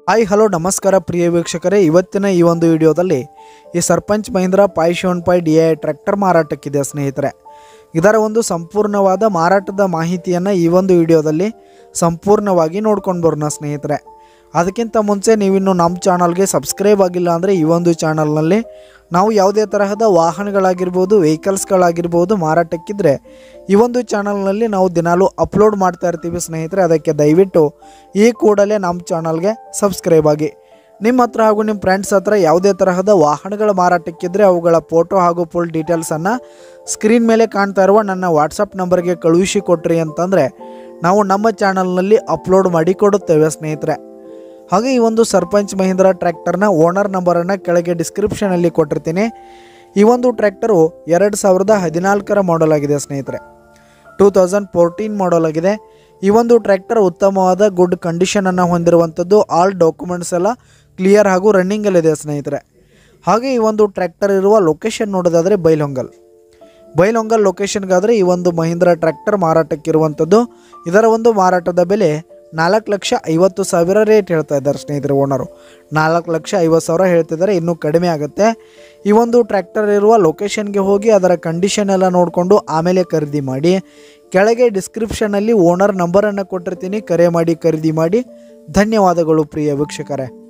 hi hello ನಮಸ್ಕಾರ ಪ್ರಿಯ ವೀಕ್ಷಕರೇ ಇವತ್ತಿನ ಈ ಒಂದು ವಿಡಿಯೋದಲ್ಲಿ ಈ ಸರ್ಪಂಚ್ ಮಹೀಂದ್ರ ಪಾಯ್ ಶೋನ್ ಪೈ ಡಿ ಐ ಟ್ರ್ಯಾಕ್ಟರ್ ಮಾರಾಟಕ್ಕಿದೆ ಸ್ನೇಹಿತರೆ ಇದರ ಒಂದು ಸಂಪೂರ್ಣವಾದ ಮಾರಾಟದ ಮಾಹಿತಿಯನ್ನು ಈ ಒಂದು ವಿಡಿಯೋದಲ್ಲಿ ಸಂಪೂರ್ಣವಾಗಿ ನೋಡ್ಕೊಂಡು ಬರೋಣ ಸ್ನೇಹಿತರೆ ಅದಕ್ಕಿಂತ ಮುಂಚೆ ನೀವಿನ್ನು ನಮ್ಮ ಚಾನಲ್ಗೆ ಸಬ್ಸ್ಕ್ರೈಬ್ ಆಗಿಲ್ಲ ಅಂದರೆ ಈ ಒಂದು ಚಾನಲ್ನಲ್ಲಿ ನಾವು ಯಾವುದೇ ತರಹದ ವಾಹನಗಳಾಗಿರ್ಬೋದು ವೆಹಿಕಲ್ಸ್ಗಳಾಗಿರ್ಬೋದು ಮಾರಾಟಕ್ಕಿದ್ರೆ ಈ ಒಂದು ಚಾನಲ್ನಲ್ಲಿ ನಾವು ದಿನಾಲೂ ಅಪ್ಲೋಡ್ ಮಾಡ್ತಾ ಇರ್ತೀವಿ ಸ್ನೇಹಿತರೆ ಅದಕ್ಕೆ ದಯವಿಟ್ಟು ಈ ಕೂಡಲೇ ನಮ್ಮ ಚಾನಲ್ಗೆ ಸಬ್ಸ್ಕ್ರೈಬ್ ಆಗಿ ನಿಮ್ಮ ಹತ್ರ ಹಾಗೂ ನಿಮ್ಮ ಫ್ರೆಂಡ್ಸ್ ಹತ್ರ ಯಾವುದೇ ತರಹದ ವಾಹನಗಳ ಮಾರಾಟಕ್ಕಿದ್ರೆ ಅವುಗಳ ಫೋಟೋ ಹಾಗೂ ಫುಲ್ ಡೀಟೇಲ್ಸನ್ನು ಸ್ಕ್ರೀನ್ ಮೇಲೆ ಕಾಣ್ತಾ ಇರುವ ನನ್ನ ವಾಟ್ಸಪ್ ನಂಬರ್ಗೆ ಕಳುಹಿಸಿ ಕೊಟ್ರಿ ಅಂತಂದರೆ ನಾವು ನಮ್ಮ ಚಾನಲ್ನಲ್ಲಿ ಅಪ್ಲೋಡ್ ಮಾಡಿ ಕೊಡುತ್ತೇವೆ ಸ್ನೇಹಿತರೆ ಹಾಗೆ ಈ ಒಂದು ಸರ್ಪಂಚ್ ಮಹೀಂದ್ರ ಟ್ರ್ಯಾಕ್ಟರ್ನ ಓನರ್ ನಂಬರನ್ನು ಕೆಳಗೆ ಡಿಸ್ಕ್ರಿಪ್ಷನಲ್ಲಿ ಕೊಟ್ಟಿರ್ತೀನಿ ಈ ಒಂದು ಟ್ರ್ಯಾಕ್ಟರು ಎರಡು ಸಾವಿರದ ಹದಿನಾಲ್ಕರ ಮಾಡಲ್ ಆಗಿದೆ ಸ್ನೇಹಿತರೆ ಟೂ ತೌಸಂಡ್ ಫೋರ್ಟೀನ್ ಮಾಡಲ್ ಆಗಿದೆ ಈ ಒಂದು ಟ್ರ್ಯಾಕ್ಟರ್ ಉತ್ತಮವಾದ ಗುಡ್ ಕಂಡೀಷನನ್ನು ಹೊಂದಿರುವಂಥದ್ದು ಆಲ್ ಡಾಕ್ಯುಮೆಂಟ್ಸ್ ಎಲ್ಲ ಕ್ಲಿಯರ್ ಹಾಗೂ ರನ್ನಿಂಗಲ್ಲಿದೆ ಸ್ನೇಹಿತರೆ ಹಾಗೆ ಈ ಒಂದು ಟ್ರ್ಯಾಕ್ಟರ್ ಇರುವ ಲೊಕೇಶನ್ ನೋಡೋದಾದರೆ ಬೈಲೊಂಗಲ್ ಬೈಲೊಂಗಲ್ ಲೊಕೇಶನ್ಗಾದರೆ ಈ ಒಂದು ಮಹೀಂದ್ರ ಟ್ರ್ಯಾಕ್ಟರ್ ಮಾರಾಟಕ್ಕಿರುವಂಥದ್ದು ಇದರ ಒಂದು ಮಾರಾಟದ ಬೆಲೆ ನಾಲ್ಕು ಲಕ್ಷ ಐವತ್ತು ಸಾವಿರ ರೇಟ್ ಹೇಳ್ತಾ ಇದ್ದಾರೆ ಸ್ನೇಹಿತರೆ ಓನರು ನಾಲ್ಕು ಲಕ್ಷ ಐವತ್ತು ಸಾವಿರ ಹೇಳ್ತಿದ್ದಾರೆ ಇನ್ನೂ ಕಡಿಮೆ ಆಗುತ್ತೆ ಈ ಒಂದು ಟ್ರ್ಯಾಕ್ಟರ್ ಇರುವ ಲೊಕೇಶನ್ಗೆ ಹೋಗಿ ಅದರ ಕಂಡೀಷನ್ ಎಲ್ಲ ನೋಡಿಕೊಂಡು ಆಮೇಲೆ ಖರೀದಿ ಮಾಡಿ ಕೆಳಗೆ ಡಿಸ್ಕ್ರಿಪ್ಷನಲ್ಲಿ ಓನರ್ ನಂಬರನ್ನು ಕೊಟ್ಟಿರ್ತೀನಿ ಕರೆ ಮಾಡಿ ಖರೀದಿ ಮಾಡಿ ಧನ್ಯವಾದಗಳು ಪ್ರಿಯ ವೀಕ್ಷಕರೇ